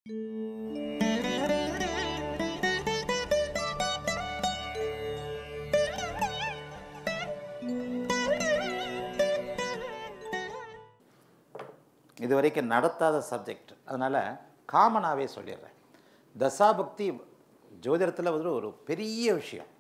இது வரைக்கும் நடத்தாத சப்ஜெக்ட் அதனால் காமனாகவே சொல்லிடுறேன் தசாபக்தி ஜோதிடத்தில் வந்து ஒரு பெரிய விஷயம்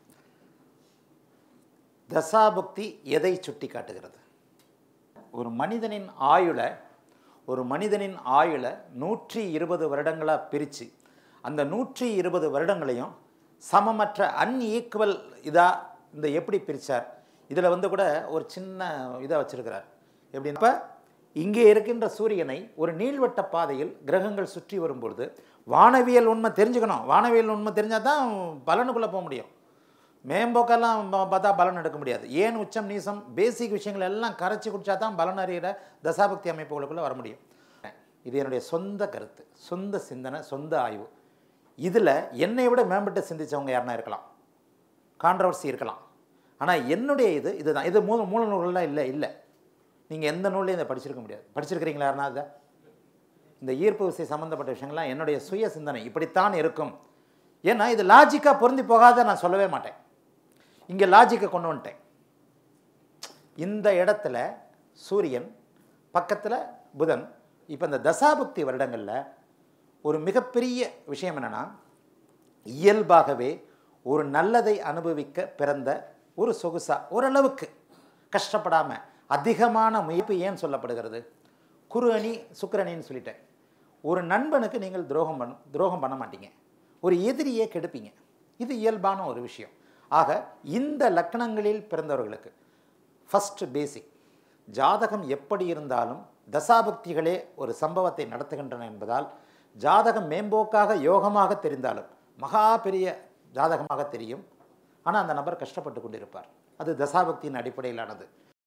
தசாபக்தி எதை சுட்டி காட்டுகிறது ஒரு மனிதனின் ஆயுளை ஒரு மனிதனின் ஆயுளை நூற்றி இருபது வருடங்களாக பிரித்து அந்த நூற்றி இருபது வருடங்களையும் சமமற்ற அன்ஈக்குவல் இதாக இந்த எப்படி பிரித்தார் இதில் வந்து கூட ஒரு சின்ன இதாக வச்சுருக்கிறார் எப்படின்னா இப்போ இங்கே இருக்கின்ற சூரியனை ஒரு நீள்வட்ட பாதையில் கிரகங்கள் சுற்றி வரும்பொழுது வானவியல் உண்மை தெரிஞ்சுக்கணும் வானவியல் உண்மை தெரிஞ்சால் தான் பலனுக்குள்ளே போக முடியும் மேம்போக்கெல்லாம் பா- பார்த்தா பலன் எடுக்க முடியாது ஏன் உச்சம் நீசம் பேசிக் விஷயங்கள் எல்லாம் கரைச்சி குடிச்சா தான் பலன் அறிகிற தசாபக்தி அமைப்புகளுக்குள்ளே வர முடியும் இது என்னுடைய சொந்த கருத்து சொந்த சிந்தனை சொந்த ஆய்வு இதில் என்னை விட மேம்பட்டு சிந்திச்சவங்க யாருன்னா இருக்கலாம் கான்ட்ரவர்சி இருக்கலாம் ஆனால் என்னுடைய இது இதுதான் இது மூல மூல நூல்கள்லாம் இல்லை இல்லை நீங்கள் எந்த நூல்லையும் இதை படிச்சிருக்க முடியாது படிச்சிருக்கிறீங்களா யாருன்னா அதை இந்த ஈர்ப்பு விசை சம்மந்தப்பட்ட விஷயங்கள்லாம் என்னுடைய சுய சிந்தனை இப்படித்தான் இருக்கும் ஏன்னா இது லாஜிக்காக பொருந்தி போகாத நான் சொல்லவே மாட்டேன் இங்கே லாஜிக்கை கொண்டு வந்துட்டேன் இந்த இடத்துல சூரியன் பக்கத்தில் புதன் இப்போ இந்த தசாபுக்தி வருடங்களில் ஒரு மிகப்பெரிய விஷயம் என்னென்னா இயல்பாகவே ஒரு நல்லதை அனுபவிக்க பிறந்த ஒரு சொகுசா ஓரளவுக்கு கஷ்டப்படாமல் அதிகமான முயற்சி ஏன் சொல்லப்படுகிறது குரு அணி சுக்கிரணின்னு சொல்லிட்டேன் ஒரு நண்பனுக்கு நீங்கள் துரோகம் பண்ண துரோகம் பண்ண மாட்டீங்க ஒரு எதிரியே கெடுப்பீங்க இது இயல்பான ஒரு விஷயம் ஆக இந்த லக்கணங்களில் பிறந்தவர்களுக்கு ஃபஸ்ட் பேசிக் ஜாதகம் எப்படி இருந்தாலும் தசாபக்திகளே ஒரு சம்பவத்தை நடத்துகின்றன என்பதால் ஜாதகம் மேம்போக்காக யோகமாக தெரிந்தாலும் மகா பெரிய ஜாதகமாக தெரியும் ஆனால் அந்த நபர் கஷ்டப்பட்டு கொண்டிருப்பார் அது தசாபக்தியின் அடிப்படையிலானது